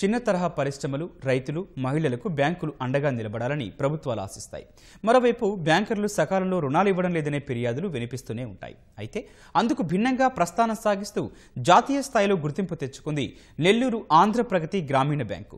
చిన్న తరహా పరిశ్రమలు రైతులు మహిళలకు బ్యాంకులు అండగా నిలబడాలని ప్రభుత్వాలు ఆశిస్తాయి మరోవైపు బ్యాంకర్లు సకాలంలో రుణాలు ఇవ్వడం లేదనే ఫిర్యాదులు వినిపిస్తూనే ఉంటాయి అయితే అందుకు భిన్నంగా ప్రస్థానం సాగిస్తూ జాతీయ స్థాయిలో గుర్తింపు తెచ్చుకుంది నెల్లూరు ఆంధ్రప్రగతి గ్రామీణ బ్యాంకు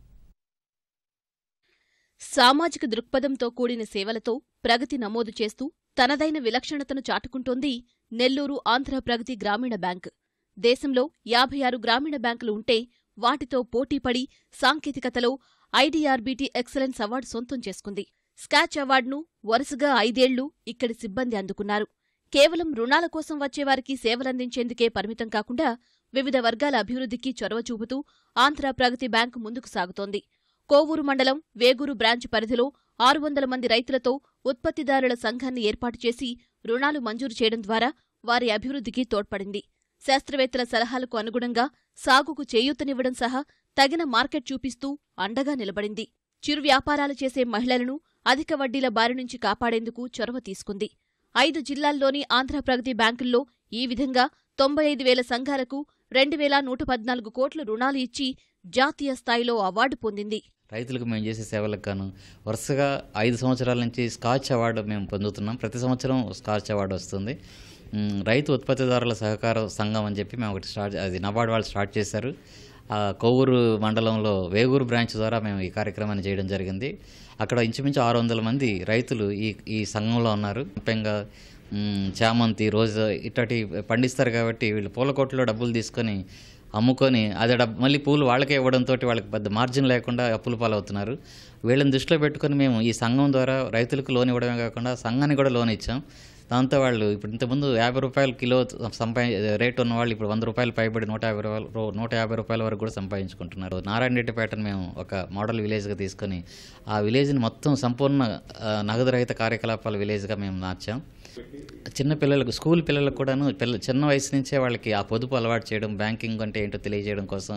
సామాజిక దృక్పథంతో కూడిన సేవలతో ప్రగతి నమోదు చేస్తూ తనదైన విలక్షణతను చాటుకుంటోంది నెల్లూరు ఆంధ్ర ప్రగతి గ్రామీణ బ్యాంక్ దేశంలో యాభై ఆరు గ్రామీణ బ్యాంకులు ఉంటే వాటితో పోటీపడి సాంకేతికతలో ఐడీఆర్బీటీ ఎక్సలెన్స్ అవార్డు సొంతం చేసుకుంది స్కాచ్ అవార్డును వరుసగా ఐదేళ్లు ఇక్కడి సిబ్బంది అందుకున్నారు కేవలం రుణాల కోసం వచ్చేవారికి సేవలందించేందుకే పరిమితం కాకుండా వివిధ వర్గాల అభివృద్ధికి చొరవ చూపుతూ ఆంధ్ర ప్రగతి బ్యాంకు ముందుకు సాగుతోంది కోవూరు మండలం వేగూరు బ్రాంచ్ పరిధిలో ఆరు వందల మంది రైతులతో ఉత్పత్తిదారుల సంఘాన్ని ఏర్పాటు చేసి రుణాలు మంజూరు చేయడం ద్వారా వారి అభివృద్ధికి తోడ్పడింది శాస్త్రవేత్తల సలహాలకు అనుగుణంగా సాగుకు చేయూతనివ్వడం సహా తగిన మార్కెట్ చూపిస్తూ అండగా నిలబడింది చిరు వ్యాపారాలు చేసే మహిళలను అధిక వడ్డీల బారి నుంచి కాపాడేందుకు చొరవ తీసుకుంది ఐదు జిల్లాల్లోని ఆంధ్రప్రగతి బ్యాంకుల్లో ఈ విధంగా తొంభై ఐదు వేల సంఘాలకు రెండు వేల నూట పద్నాలుగు కోట్ల రుణాలు ఇచ్చి జాతీయ స్థాయిలో అవార్డు పొందింది రైతులకు మేము చేసే సేవలకు గాను వరుసగా ఐదు సంవత్సరాల నుంచి స్కాచ్ అవార్డు మేము పొందుతున్నాం ప్రతి సంవత్సరం స్కాచ్ అవార్డు వస్తుంది మ్, రైతు ఉత్పత్తిదారుల సహకార సంఘం అని చెప్పి మేము ఒకటి స్టార్ట్ అది నబార్డు వాళ్ళు స్టార్ట్ చేశారు ఆ కొవ్వూరు మండలంలో వేగూరు బ్రాంచ్ ద్వారా మేము ఈ కార్యక్రమాన్ని చేయడం జరిగింది అక్కడ ఇంచుమించు ఆరు వందల మంది రైతులు ఈ ఈ సంఘంలో ఉన్నారు ముఖ్యంగా మ్, చామంతి రోజు ఇట్లాంటి పండిస్తారు కాబట్టి వీళ్ళు పూల కొట్టులో డబ్బులు తీసుకొని అమ్ముకొని అదే డబ్బు మళ్ళీ పూలు వాళ్ళకే ఇవ్వడంతో వాళ్ళకి పెద్ద మార్జిన్ లేకుండా అప్పుల పాలవుతున్నారు వీళ్ళని దృష్టిలో పెట్టుకొని మేము ఈ సంఘం ద్వారా రైతులకు లోన్ ఇవ్వడమే కాకుండా సంఘానికి కూడా లోన్ ఇచ్చాం దాంతో వాళ్ళు ఇప్పుడు ఇంతకుముందు యాభై రూపాయలు కిలో సంపాది రేట్ ఉన్న వాళ్ళు ఇప్పుడు వంద రూపాయలు పైబడి నూట యాభై రూపాయలు రూ- నూట యాభై రూపాయల వరకు కూడా సంపాదించుకుంటున్నారు నారాయణ రెడ్డిపేటను మేము ఒక మోడల్ విలేజ్గా తీసుకొని ఆ విలేజ్ని మొత్తం సంపూర్ణ ఆ, నగదు రహిత కార్యకలాపాల విలేజ్గా మేము మార్చాం చిన్న పిల్లలకు స్కూల్ పిల్లలకు కూడాను పిల్ల చిన్న వయసు నుంచే వాళ్ళకి ఆ పొదుపు అలవాటు చేయడం బ్యాంకింగ్ అంటే ఏంటో తెలియజేయడం కోసం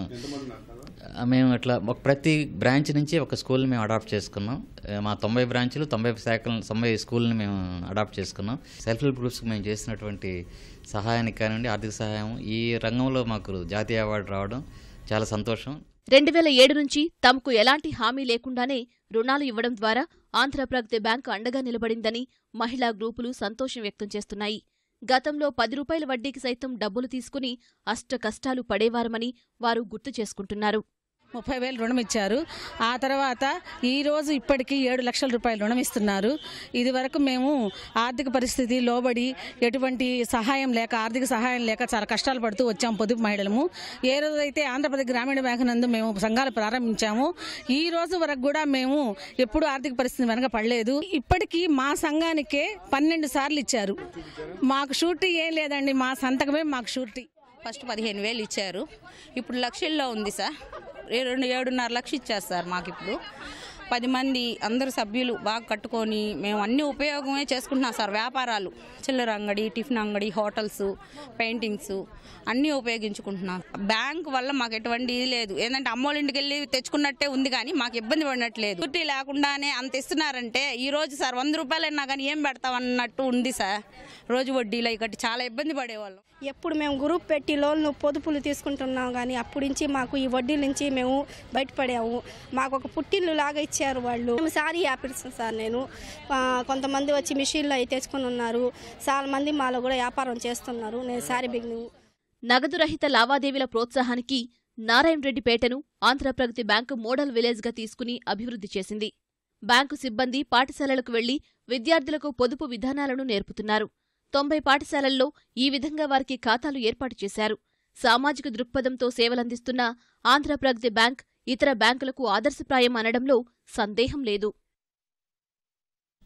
ఆ, మేము ఇట్లా ఒక ప్రతి బ్రాంచ్ నుంచి ఒక స్కూల్ని మేము అడాప్ట్ చేసుకున్నాం ఆ, మా తొంభై బ్రాంచ్లు తొంభై శాఖలు తొంభై స్కూల్ని మేము అడాప్ట్ చేసుకున్నాం సెల్ఫ్ హెల్ప్ గ్రూప్స్కి మేము చేసినటువంటి సహాయానికి కానివ్వండి ఆర్థిక సహాయం ఈ రంగంలో మాకు జాతీయ అవార్డు రావడం చాలా సంతోషం రెండు వేల ఏడు నుంచి తమకు ఎలాంటి హామీ లేకుండానే రుణాలు ఇవ్వడం ద్వారా ఆంధ్రప్రగతి బ్యాంకు అండగా నిలబడిందని మహిళా గ్రూపులు సంతోషం వ్యక్తం చేస్తున్నాయి గతంలో పది రూపాయల వడ్డీకి సైతం డబ్బులు తీసుకుని అష్ట కష్టాలు పడేవారమని వారు గుర్తు చేసుకుంటున్నారు ముప్పై వేలు రుణం ఇచ్చారు ఆ తర్వాత ఈ రోజు ఇప్పటికీ ఏడు లక్షల రూపాయలు రుణం ఇస్తున్నారు ఇది వరకు మేము ఆర్థిక పరిస్థితి లోబడి ఎటువంటి సహాయం లేక ఆర్థిక సహాయం లేక చాలా కష్టాలు పడుతూ వచ్చాము పొదుపు మహిళలము ఏ రోజైతే ఆంధ్రప్రదేశ్ గ్రామీణ బ్యాంకు నందు మేము సంఘాలు ప్రారంభించాము ఈ రోజు వరకు కూడా మేము ఎప్పుడు ఆర్థిక పరిస్థితి వెనక పడలేదు ఇప్పటికీ మా సంఘానికే పన్నెండు సార్లు ఇచ్చారు మాకు షూరిటీ ఏం లేదండి మా సంతకమే మాకు షూరిటీ ఫస్ట్ పదిహేను వేలు ఇచ్చారు ఇప్పుడు లక్షల్లో ఉంది సార్ ఏ- రెండు ఏడున్నర లక్ష ఇచ్చారు సార్ మాకు ఇప్పుడు పది మంది అందరు సభ్యులు బాగా కట్టుకొని మేము అన్ని ఉపయోగమే చేసుకుంటున్నాం సార్ వ్యాపారాలు చిల్లర అంగడి టిఫిన్ అంగడి హోటల్స్ పెయింటింగ్స్ అన్నీ ఉపయోగించుకుంటున్నాం బ్యాంక్ వల్ల మాకు ఎటువంటి ఇది లేదు ఏంటంటే అమ్మోళ్ళ ఇంటికి వెళ్ళి తెచ్చుకున్నట్టే ఉంది కానీ మాకు ఇబ్బంది పడినట్లేదు చుట్టి లేకుండానే అంత ఇస్తున్నారంటే ఈ రోజు సార్ వంద రూపాయలు అయినా కానీ ఏం పెడతాం అన్నట్టు ఉంది సార్ రోజు వడ్డీలు ఇక్కటి చాలా ఇబ్బంది పడేవాళ్ళం ఎప్పుడు మేము గ్రూప్ పెట్టి లోన్లు పొదుపులు తీసుకుంటున్నాం కానీ అప్పటి నుంచి మాకు ఈ వడ్డీల నుంచి మేము బయటపడాము మాకు ఒక పుట్టిల్లు లాగా ఇచ్చారు వాళ్ళు మేము సారీ యాపిల్స్ సార్ నేను ఆ, కొంతమంది వచ్చి మిషన్లు అవి తెచ్చుకొని ఉన్నారు చాలా మంది మాలో కూడా వ్యాపారం చేస్తున్నారు నేను సారీ బిగ్ను నగదు రహిత లావాదేవీల ప్రోత్సాహానికి నారాయణరెడ్డిపేటను ఆంధ్రప్రగతి బ్యాంకు మోడల్ విలేజ్గా తీసుకుని అభివృద్ధి చేసింది బ్యాంకు సిబ్బంది పాఠశాలలకు వెళ్లి విద్యార్థులకు పొదుపు విధానాలను నేర్పుతున్నారు తొంభై పాఠశాలల్లో ఈ విధంగా వారికి ఖాతాలు ఏర్పాటు చేశారు సామాజిక దృక్పథంతో సేవలందిస్తున్న ఆంధ్రప్రగతి బ్యాంక్ ఇతర బ్యాంకులకు ఆదర్శప్రాయం అనడంలో సందేహం లేదు